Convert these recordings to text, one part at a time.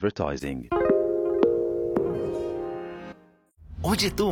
advertising. Oye tú,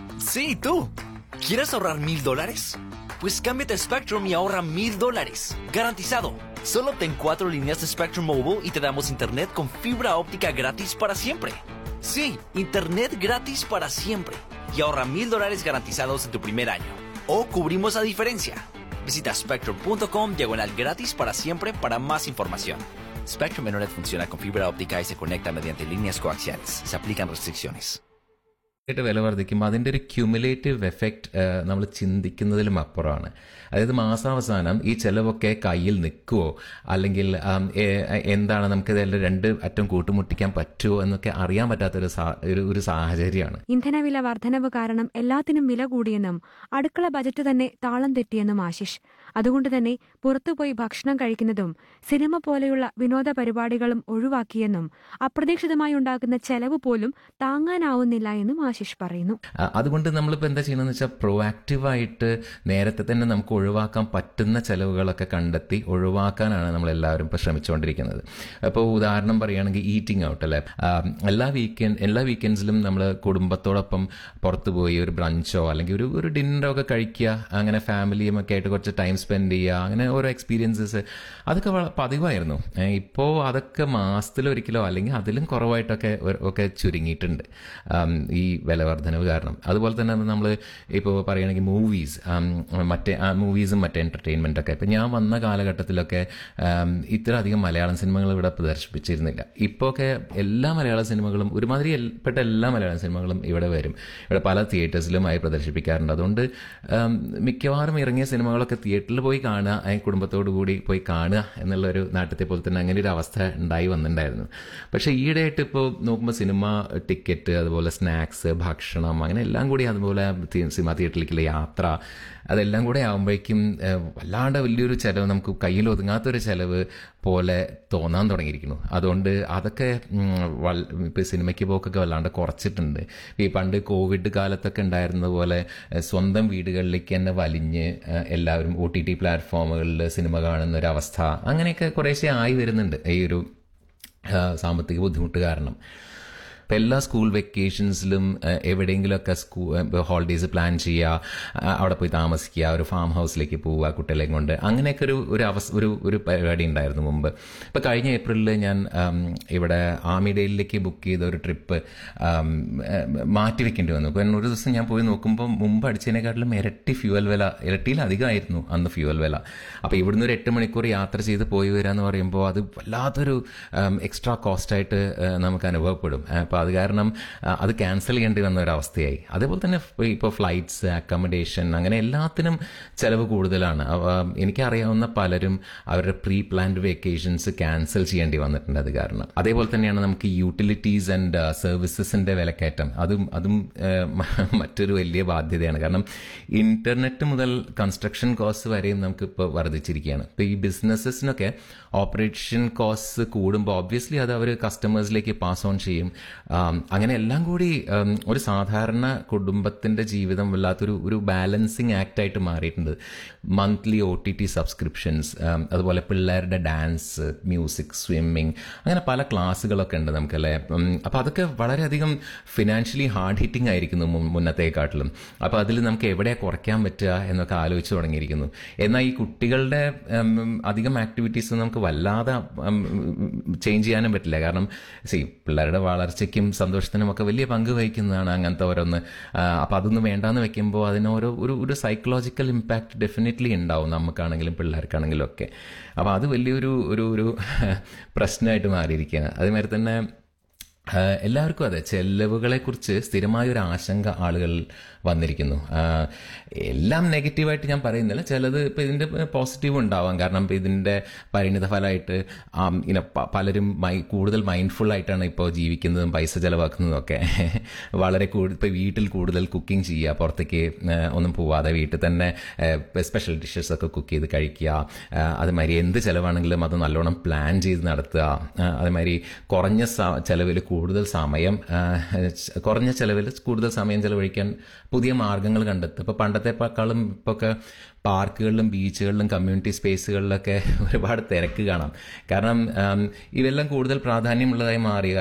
sí tú, ¿quieres ahorrar mil dólares? Pues cámbiate a Spectrum y ahorra mil dólares, garantizado. Solo ten cuatro líneas de Spectrum Mobile y te damos internet con fibra óptica gratis para siempre. Sí, internet gratis para siempre. Y ahorra mil dólares garantizados en tu primer año. O cubrimos la diferencia. Visita spectrum.com diagonal gratis para siempre para más información. Spectrum Internet funciona con fibra óptica y se conecta mediante líneas coaxiales. Se aplican restricciones. ആയിട്ട് വില വർദ്ധിക്കുമ്പോൾ അതിൻ്റെ ഒരു cumulative effect നമ്മൾ ചിന്തിക്കുന്നതിലും അപ്പുറമാണ് അതായത് മാസാവസാനം ഈ ചെലവൊക്കെ കയ്യിൽ നിൽക്കുമോ അല്ലെങ്കിൽ ആം, എ- എന്താണ് നമുക്ക് ഇതിൽ രണ്ട് അറ്റം കൂട്ടുമുട്ടിക്കാൻ പറ്റുമോ എന്നൊക്കെ അറിയാൻ പറ്റാത്തൊരു സാ- ഒരു ഒരു സാഹചര്യമാണ് ഇന്ധനവില വർധനവ് കാരണം എല്ലാത്തിനും വില കൂടിയെന്നും അടുക്കള ബജറ്റ് തന്നെ താളം തെറ്റിയെന്നും ആശിഷ് അതുകൊണ്ട് തന്നെ പുറത്തുപോയി ഭക്ഷണം കഴിക്കുന്നതും സിനിമ പോലെയുള്ള വിനോദ പരിപാടികളും ഒഴിവാക്കിയെന്നും അപ്രതീക്ഷിതമായി ഉണ്ടാകുന്ന ചെലവ് പോലും താങ്ങാനാവുന്നില്ല എന്നും ആശിഷ് പറയുന്നു ആ, അതുകൊണ്ട് നമ്മളിപ്പോൾ എന്താ ചെയ്യണമെന്ന് വെച്ചാൽ പ്രൊആക്റ്റീവായിട്ട് നേരത്തെ തന്നെ നമുക്ക് ഒഴിവാക്കാൻ പറ്റുന്ന ചെലവുകളൊക്കെ കണ്ടെത്തി ഒഴിവാക്കാനാണ് നമ്മൾ എല്ലാവരും ഇപ്പോൾ ശ്രമിച്ചുകൊണ്ടിരിക്കുന്നത് അപ്പോൾ ഉദാഹരണം പറയുകയാണെങ്കിൽ ഈറ്റിംഗ് ഔട്ട് അല്ലേ ആ, എല്ലാ വീക്കെൻഡ് എല്ലാ വീക്കെൻഡ്സിലും നമ്മൾ കുടുംബത്തോടൊപ്പം പുറത്ത് പോയി ഒരു ബ്രഞ്ചോ അല്ലെങ്കിൽ ഒരു ഒരു ഡിന്നറോ ഒക്കെ കഴിക്കുക അങ്ങനെ ഫാമിലിയും ഒക്കെ ആയിട്ട് കുറച്ച് ടൈം സ്പെൻഡ് ചെയ്യുക അങ്ങനെ ഓരോ എക്സ്പീരിയൻസസ് അതൊക്കെ വള- പതിവായിരുന്നു ഇപ്പോൾ അതൊക്കെ മാസത്തിലൊരിക്കലോ അല്ലെങ്കിൽ അതിലും കുറവായിട്ടൊക്കെ ഒരു- ഒക്കെ ചുരുങ്ങിയിട്ടുണ്ട് ആം, ഈ വില വർധനവ് കാരണം അതുപോലെ തന്നെ നമ്മൾ ഇപ്പോൾ പറയുകയാണെങ്കിൽ മൂവീസ് മറ്റേ മൂവീസും മറ്റേ എൻ്റർടൈൻമെൻ്റ് ഒക്കെ ഇപ്പം ഞാൻ വന്ന കാലഘട്ടത്തിലൊക്കെ ആം, ഇത്ര അധികം മലയാളം സിനിമകൾ ഇവിടെ പ്രദർശിപ്പിച്ചിരുന്നില്ല ഇപ്പോൾ ഒക്കെ എല്ലാ മലയാള സിനിമകളും ഒരുമാതിരി എൽ- പെട്ട എല്ലാ മലയാള സിനിമകളും ഇവിടെ വരും ഇവിടെ പല തിയേറ്റേഴ്സിലുമായി പ്രദർശിപ്പിക്കാറുണ്ട് അതുകൊണ്ട് ആം, മിക്കവാറും ഇറങ്ങിയ സിനിമകളൊക്കെ തിയേറ്ററിൽ പോയി കാണുക അതിന് കുടുംബത്തോടു കൂടി പോയി കാണുക എന്നുള്ളൊരു നാട്ടിലത്തെ പോലെ തന്നെ അങ്ങനെ ഒരു അവസ്ഥ ഉണ്ടായി വന്നിട്ടുണ്ടായിരുന്നു പക്ഷേ ഈയിടെയായിട്ട് ഇപ്പോൾ നോക്കുമ്പോൾ സിനിമ ടിക്കറ്റ് അതുപോലെ സ്നാക്സ് ഭക്ഷണം അങ്ങനെ എല്ലാം കൂടി അതുപോലെ തി- സിനിമ തിയേറ്ററിലേക്കുള്ള യാത്ര അതെല്ലാം കൂടെ ആകുമ്പോഴേക്കും ഏഹ്, വല്ലാണ്ട് വലിയൊരു ചിലവ് നമുക്ക് കയ്യിൽ ഒതുങ്ങാത്തൊരു ചിലവ് പോലെ തോന്നാൻ തുടങ്ങിയിരിക്കുന്നു അതുകൊണ്ട് അതൊക്കെ ഇപ്പോൾ സിനിമയ്ക്ക് പോക്കൊക്കെ വല്ലാണ്ട് കുറച്ചിട്ടുണ്ട് ഈ പണ്ട് കോവിഡ് കാലത്തൊക്കെ ഉണ്ടായിരുന്നത് പോലെ ഏഹ്, സ്വന്തം വീടുകളിലേക്ക് തന്നെ വലിഞ്ഞ് ഏഹ്, എല്ലാവരും ഒ ടി ടി പ്ലാറ്റ്ഫോമുകളിൽ സിനിമ കാണുന്ന ഒരു അവസ്ഥ അങ്ങനെയൊക്കെ കുറേശ്ശെ ആയി വരുന്നുണ്ട് ഈ ഒരു ആ, സാമ്പത്തിക ബുദ്ധിമുട്ട് കാരണം ഇപ്പം എല്ലാ സ്കൂൾ വെക്കേഷൻസിലും എവിടെയെങ്കിലുമൊക്കെ സ്കൂ ഹോളിഡേയ്സ് പ്ലാൻ ചെയ്യുക ആ, അവിടെ പോയി താമസിക്കുക ഒരു ഫാം ഹൗസിലേക്ക് പോവുക കുട്ടികളെയും കൊണ്ട് അങ്ങനെയൊക്കെ ഒരു ഒരു അവസ്ഥ ഒരു ഒരു പരിപാടി ഉണ്ടായിരുന്നു മുമ്പ് ഇപ്പം കഴിഞ്ഞ ഏപ്രിലിൽ ഞാൻ ആം, ഇവിടെ ആമിഡേയിലേക്ക് ബുക്ക് ചെയ്ത ഒരു ട്രിപ്പ് മാറ്റി വെക്കേണ്ടി വന്നു കാരണം ഒരു ദിവസം ഞാൻ പോയി നോക്കുമ്പോൾ മുമ്പ് അടിച്ചതിനെക്കാട്ടിലും ഇരട്ടി ഫ്യൂവൽ വില ഇരട്ടിയിലധികമായിരുന്നു അന്ന് ഫ്യൂവൽ വില അപ്പോൾ ഇവിടുന്ന് ഒരു എട്ട് മണിക്കൂർ യാത്ര ചെയ്ത് പോയി വരിക എന്ന് പറയുമ്പോൾ അത് വല്ലാത്തൊരു എക്സ്ട്രാ കോസ്റ്റായിട്ട് നമുക്ക് അനുഭവപ്പെടും അപ്പോൾ അത് കാരണം ആ, അത് ക്യാൻസൽ ചെയ്യേണ്ടി വന്ന ഒരു അവസ്ഥയായി അതേപോലെ തന്നെ ഇപ്പോൾ ഫ്ലൈറ്റ്സ് അക്കോമഡേഷൻ അങ്ങനെ എല്ലാത്തിനും ചിലവ് കൂടുതലാണ് അവ, എനിക്കറിയാവുന്ന പലരും അവരുടെ പ്രീ പ്ലാൻഡ് വെക്കേഷൻസ് ക്യാൻസൽ ചെയ്യേണ്ടി വന്നിട്ടുണ്ട് അത് കാരണം അതേപോലെ തന്നെയാണ് നമുക്ക് യൂട്ടിലിറ്റീസ് ആൻഡ് സർവീസസിന്റെ വിലക്കയറ്റം അതും അതും ഏഹ്, മ- മറ്റൊരു വലിയ ബാധ്യതയാണ് കാരണം ഇന്റർനെറ്റ് മുതൽ കൺസ്ട്രക്ഷൻ കോസ്റ്റ് വരെയും നമുക്ക് ഇപ്പോൾ വർദ്ധിച്ചിരിക്കുകയാണ് ഇപ്പോൾ ഈ ബിസിനസ്സസിനൊക്കെ ഓപ്പറേഷൻ കോസ്റ്റ് കൂടുമ്പോൾ ഒബ്വിയസ്ലി അത് അവർ കസ്റ്റമേഴ്സിലേക്ക് പാസ് ഓൺ ചെയ്യും ആം, അങ്ങനെ എല്ലാം കൂടി ഉം, ഒരു സാധാരണ കുടുംബത്തിന്റെ ജീവിതം വല്ലാത്തൊരു ഒരു ബാലൻസിങ് ആക്ട് ആയിട്ട് മാറിയിട്ടുണ്ട് monthly O T T subscriptions അതുപോലെ പിള്ളേരുടെ ഡാൻസ് മ്യൂസിക് സ്വിമ്മിങ് അങ്ങനെ പല ക്ലാസ്സുകളൊക്കെ ഉണ്ട് നമുക്കല്ലേ ഉം, അപ്പൊ അതൊക്കെ വളരെയധികം ഫിനാൻഷ്യലി ഹാർഡ് ഹിറ്റിംഗ് ആയിരിക്കുന്നു മുൻ- മുന്നത്തേക്കാട്ടിലും അപ്പൊ അതിൽ നമുക്ക് എവിടെ കുറയ്ക്കാൻ പറ്റുക എന്നൊക്കെ ആലോചിച്ച് തുടങ്ങിയിരിക്കുന്നു എന്നാൽ ഈ കുട്ടികളുടെ ഉം, അധികം ആക്ടിവിറ്റീസ് നമുക്ക് വല്ലാതെ ചേഞ്ച് ചെയ്യാനും പറ്റില്ല കാരണം സി പിള്ളേരുടെ വളർച്ചയ്ക്കും സന്തോഷത്തിനും ഒക്കെ വലിയ പങ്ക് വഹിക്കുന്നതാണ് അങ്ങനത്തെ ഓരോന്ന് ആ, അപ്പൊ അതൊന്നും വേണ്ടാന്ന് വെക്കുമ്പോൾ അതിന് ഓരോ ഒരു ഒരു സൈക്കോളജിക്കൽ ഇമ്പാക്ട് ഡെഫിനറ്റ്ലി ഉണ്ടാവും നമുക്കാണെങ്കിലും പിള്ളേർക്കാണെങ്കിലും ഒക്കെ അപ്പൊ അത് വലിയൊരു ഒരു ഒരു പ്രശ്നമായിട്ട് മാറിയിരിക്കുകയാണ് അതേമാതിരി തന്നെ ആ, എല്ലാവർക്കും അതെ ചെലവുകളെക്കുറിച്ച് സ്ഥിരമായ ഒരു ആശങ്ക ആളുകൾ വന്നിരിക്കുന്നു ആ, എല്ലാം നെഗറ്റീവായിട്ട് ഞാൻ പറയുന്നില്ല ചിലത് ഇപ്പം ഇതിൻ്റെ പോസിറ്റീവ് ഉണ്ടാവാം കാരണം ഇപ്പം ഇതിൻ്റെ പരിണിത ഫലമായിട്ട് ഇങ്ങനെ പലരും മൈ കൂടുതൽ മൈൻഡ്ഫുൾ ആയിട്ടാണ് ഇപ്പോൾ ജീവിക്കുന്നതും പൈസ ചെലവാക്കുന്നതും ഒക്കെ വളരെ കൂടുതൽ ഇപ്പോൾ വീട്ടിൽ കൂടുതൽ കുക്കിംഗ് ചെയ്യുക പുറത്തേക്ക് ആ, ഒന്നും പോവാതെ വീട്ടിൽ തന്നെ സ്പെഷ്യൽ ഡിഷസ് ഒക്കെ കുക്ക് ചെയ്ത് കഴിക്കുക ആ, അതുമാതിരി എന്ത് ചിലവാണെങ്കിലും അത് നല്ലോണം പ്ലാൻ ചെയ്ത് നടത്തുക ആ, അതുമാതിരി കുറഞ്ഞ സ- ചെലവിൽ കൂടുതൽ സമയം ആ, ച- കുറഞ്ഞ ചെലവിൽ കൂടുതൽ സമയം ചെലവഴിക്കാൻ പുതിയ മാർഗങ്ങൾ കണ്ടെത്തുക ഇപ്പോൾ പണ്ടത്തെക്കാളും ഇപ്പോൾ ഒക്കെ പാർക്കുകളിലും ബീച്ചുകളിലും കമ്മ്യൂണിറ്റി സ്പേസുകളിലൊക്കെ ഒരുപാട് തിരക്ക് കാണാം കാരണം ആം, ഇവയെല്ലാം കൂടുതൽ പ്രാധാന്യമുള്ളതായി മാറി